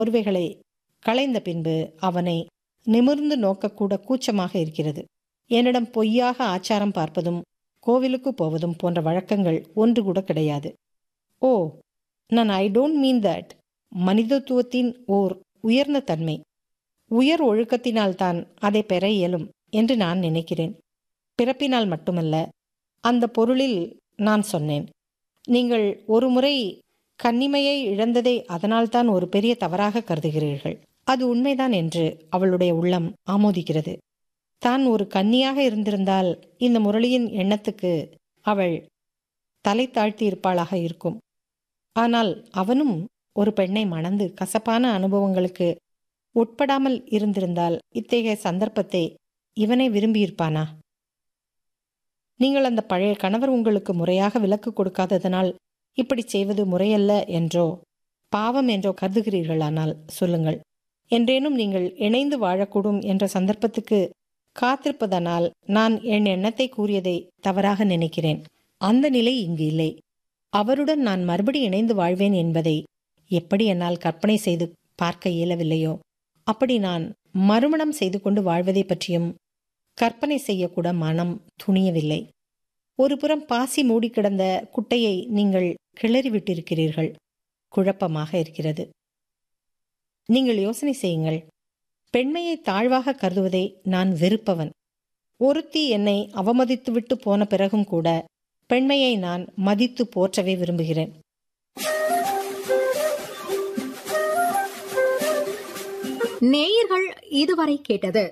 போர்வைகளை களைந்த பின்பு அவனை நிமிர்ந்து நோக்கக்கூட கூச்சமாக இருக்கிறது என்னிடம் பொய்யாக ஆச்சாரம் பார்ப்பதும் கோவிலுக்கு போவதும் போன்ற வழக்கங்கள் ஒன்று கூட கிடையாது ஓ நான் ஐ டோன்ட் மீன் தட் மனிதத்துவத்தின் ஓர் உயர்ந்த தன்மை உயர் ஒழுக்கத்தினால்தான் அதை பெற இயலும் என்று நான் நினைக்கிறேன் பிறப்பினால் மட்டுமல்ல அந்த பொருளில் நான் சொன்னேன் நீங்கள் ஒரு முறை கன்னிமையை இழந்ததை அதனால்தான் ஒரு பெரிய தவறாக கருதுகிறீர்கள் அது உண்மைதான் என்று அவளுடைய உள்ளம் ஆமோதிக்கிறது தான் ஒரு கன்னியாக இருந்திருந்தால் இந்த முரளியின் எண்ணத்துக்கு அவள் தலை தாழ்த்தி இருப்பாளாக இருக்கும் ஆனால் அவனும் ஒரு பெண்ணை மணந்து கசப்பான அனுபவங்களுக்கு உட்படாமல் இருந்திருந்தால் இத்தகைய சந்தர்ப்பத்தை இவனை விரும்பியிருப்பானா நீங்கள் அந்த பழைய கணவர் உங்களுக்கு முறையாக விலக்கு கொடுக்காததனால் இப்படி செய்வது முறையல்ல என்றோ பாவம் என்றோ கருதுகிறீர்களானால் சொல்லுங்கள் என்றேனும் நீங்கள் இணைந்து வாழக்கூடும் என்ற சந்தர்ப்பத்துக்கு காத்திருப்பதனால் நான் என் எண்ணத்தை கூறியதை தவறாக நினைக்கிறேன் அந்த நிலை இங்கு இல்லை அவருடன் நான் மறுபடி இணைந்து வாழ்வேன் என்பதை எப்படி என்னால் கற்பனை செய்து பார்க்க இயலவில்லையோ அப்படி நான் மறுமணம் செய்து கொண்டு வாழ்வதை பற்றியும் கற்பனை செய்யக்கூட மனம் துணியவில்லை ஒரு புறம் பாசி மூடி கிடந்த குட்டையை நீங்கள் கிளறி விட்டிருக்கிறீர்கள் குழப்பமாக இருக்கிறது நீங்கள் யோசனை செய்யுங்கள் பெண்மையை தாழ்வாக கருதுவதை நான் வெறுப்பவன் ஒருத்தி என்னை அவமதித்துவிட்டு போன பிறகும் கூட பெண்மையை நான் மதித்து போற்றவே விரும்புகிறேன் நேயர்கள் இதுவரை கேட்டது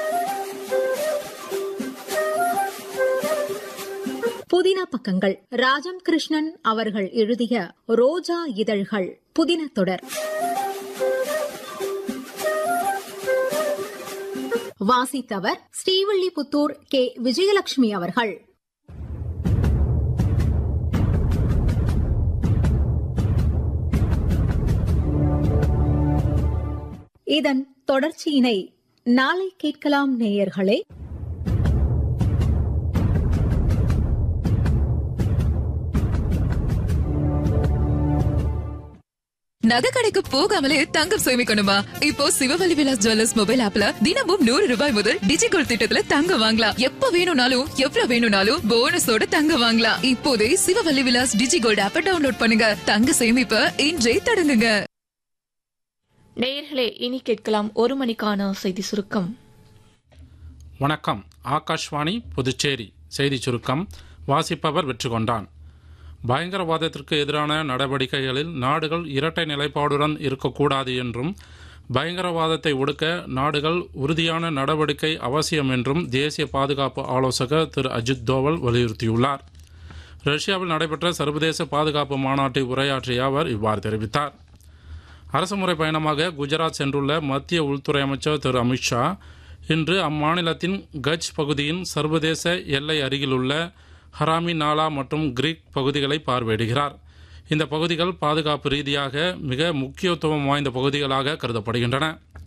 புதின பக்கங்கள் ராஜம் கிருஷ்ணன் அவர்கள் எழுதிய ரோஜா இதழ்கள் புதின தொடர் வாசித்தவர் ஸ்ரீவில்லிபுத்தூர் கே விஜயலட்சுமி அவர்கள் இதன் தொடர்ச்சியினை நாளை கேட்கலாம் நேயர்களே நகை கடைக்கு போகாமலே தங்கம் சேமிக்கணுமா இப்போ சிவவலி விலாஸ் ஜுவல்லர்ஸ் மொபைல் ஆப்ல தினமும் நூறு ரூபாய் முதல் டிஜிகோல் திட்டத்துல தங்கம் வாங்கலாம் எப்ப வேணும்னாலும் எவ்வளவு வேணும்னாலும் போனஸோட தங்கம் வாங்கலாம் இப்போதே சிவவல்லி விலாஸ் டிஜிகோல்ட் ஆப்ப டவுன்லோட் பண்ணுங்க தங்க சேமிப்ப இன்றே தொடங்குங்க நேயர்களே இனி கேட்கலாம் ஒரு மணிக்கான செய்தி சுருக்கம் வணக்கம் ஆகாஷ்வாணி புதுச்சேரி செய்தி சுருக்கம் வாசிப்பவர் வெற்றி கொண்டான் பயங்கரவாதத்திற்கு எதிரான நடவடிக்கைகளில் நாடுகள் இரட்டை நிலைப்பாடுடன் இருக்கக்கூடாது என்றும் பயங்கரவாதத்தை ஒடுக்க நாடுகள் உறுதியான நடவடிக்கை அவசியம் என்றும் தேசிய பாதுகாப்பு ஆலோசகர் திரு அஜித் தோவல் வலியுறுத்தியுள்ளார் ரஷ்யாவில் நடைபெற்ற சர்வதேச பாதுகாப்பு மாநாட்டை உரையாற்றிய அவர் இவ்வாறு தெரிவித்தார் அரசுமுறை பயணமாக குஜராத் சென்றுள்ள மத்திய உள்துறை அமைச்சர் திரு அமித்ஷா இன்று அம்மாநிலத்தின் கட்ச் பகுதியின் சர்வதேச எல்லை அருகிலுள்ள ஹராமி நாலா மற்றும் கிரீக் பகுதிகளை பார்வையிடுகிறார் இந்த பகுதிகள் பாதுகாப்பு ரீதியாக மிக முக்கியத்துவம் வாய்ந்த பகுதிகளாக கருதப்படுகின்றன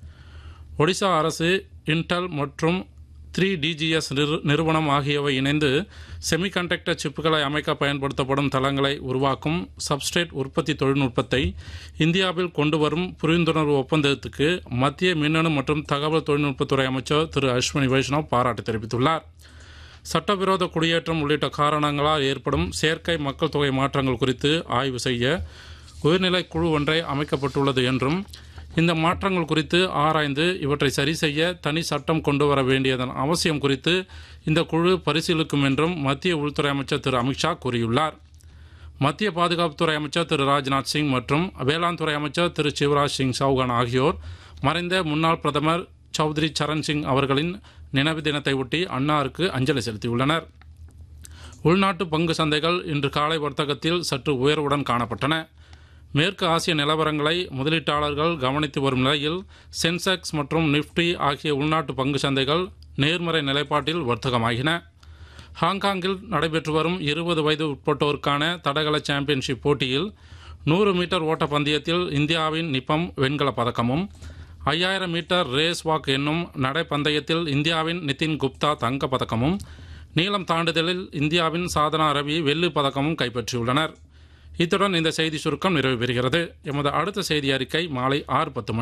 ஒடிசா அரசு இன்டெல் மற்றும் த்ரீ டிஜிஎஸ் நிறுவனம் ஆகியவை இணைந்து செமிகண்டக்டர் சிப்புகளை அமைக்க பயன்படுத்தப்படும் தளங்களை உருவாக்கும் சப்ஸ்ட்ரேட் உற்பத்தி தொழில்நுட்பத்தை இந்தியாவில் கொண்டு வரும் புரிந்துணர்வு ஒப்பந்தத்துக்கு மத்திய மின்னணு மற்றும் தகவல் தொழில்நுட்பத்துறை அமைச்சர் திரு அஸ்வினி வைஷ்ணவ் பாராட்டு தெரிவித்துள்ளார் சட்டவிரோத குடியேற்றம் உள்ளிட்ட காரணங்களால் ஏற்படும் செயற்கை மக்கள் தொகை மாற்றங்கள் குறித்து ஆய்வு செய்ய உயர்நிலை குழு ஒன்றை அமைக்கப்பட்டுள்ளது என்றும் இந்த மாற்றங்கள் குறித்து ஆராய்ந்து இவற்றை சரி செய்ய தனி சட்டம் கொண்டு வர வேண்டியதன் அவசியம் குறித்து இந்த குழு பரிசீலிக்கும் என்றும் மத்திய உள்துறை அமைச்சர் திரு அமித்ஷா கூறியுள்ளார் மத்திய பாதுகாப்புத்துறை அமைச்சர் திரு ராஜ்நாத் சிங் மற்றும் வேளாண் துறை அமைச்சர் திரு சிவராஜ் சிங் சௌகான் ஆகியோர் மறைந்த முன்னாள் பிரதமர் சௌத்ரி சரண் சிங் அவர்களின் நினைவு தினத்தை ஒட்டி அன்னாருக்கு அஞ்சலி செலுத்தியுள்ளனர் உள்நாட்டு பங்கு சந்தைகள் இன்று காலை வர்த்தகத்தில் சற்று உயர்வுடன் காணப்பட்டன மேற்கு ஆசிய நிலவரங்களை முதலீட்டாளர்கள் கவனித்து வரும் நிலையில் சென்செக்ஸ் மற்றும் நிப்டி ஆகிய உள்நாட்டு பங்கு சந்தைகள் நேர்மறை நிலைப்பாட்டில் வர்த்தகமாகின ஹாங்காங்கில் நடைபெற்று வரும் இருபது வயது உட்பட்டோருக்கான தடகள சாம்பியன்ஷிப் போட்டியில் நூறு மீட்டர் ஓட்ட பந்தயத்தில் இந்தியாவின் நிப்பம் வெண்கலப் பதக்கமும் ஐயாயிரம் மீட்டர் ரேஸ் வாக் என்னும் நடைப்பந்தயத்தில் இந்தியாவின் நிதின் குப்தா தங்கப் பதக்கமும் நீளம் தாண்டுதலில் இந்தியாவின் சாதனா ரவி வெள்ளிப் பதக்கமும் கைப்பற்றியுள்ளனர் இத்துடன் இந்த செய்தி சுருக்கம் நிறைவு பெறுகிறது எமது அடுத்த செய்தி அறிக்கை மாலை ஆறு பத்து மணி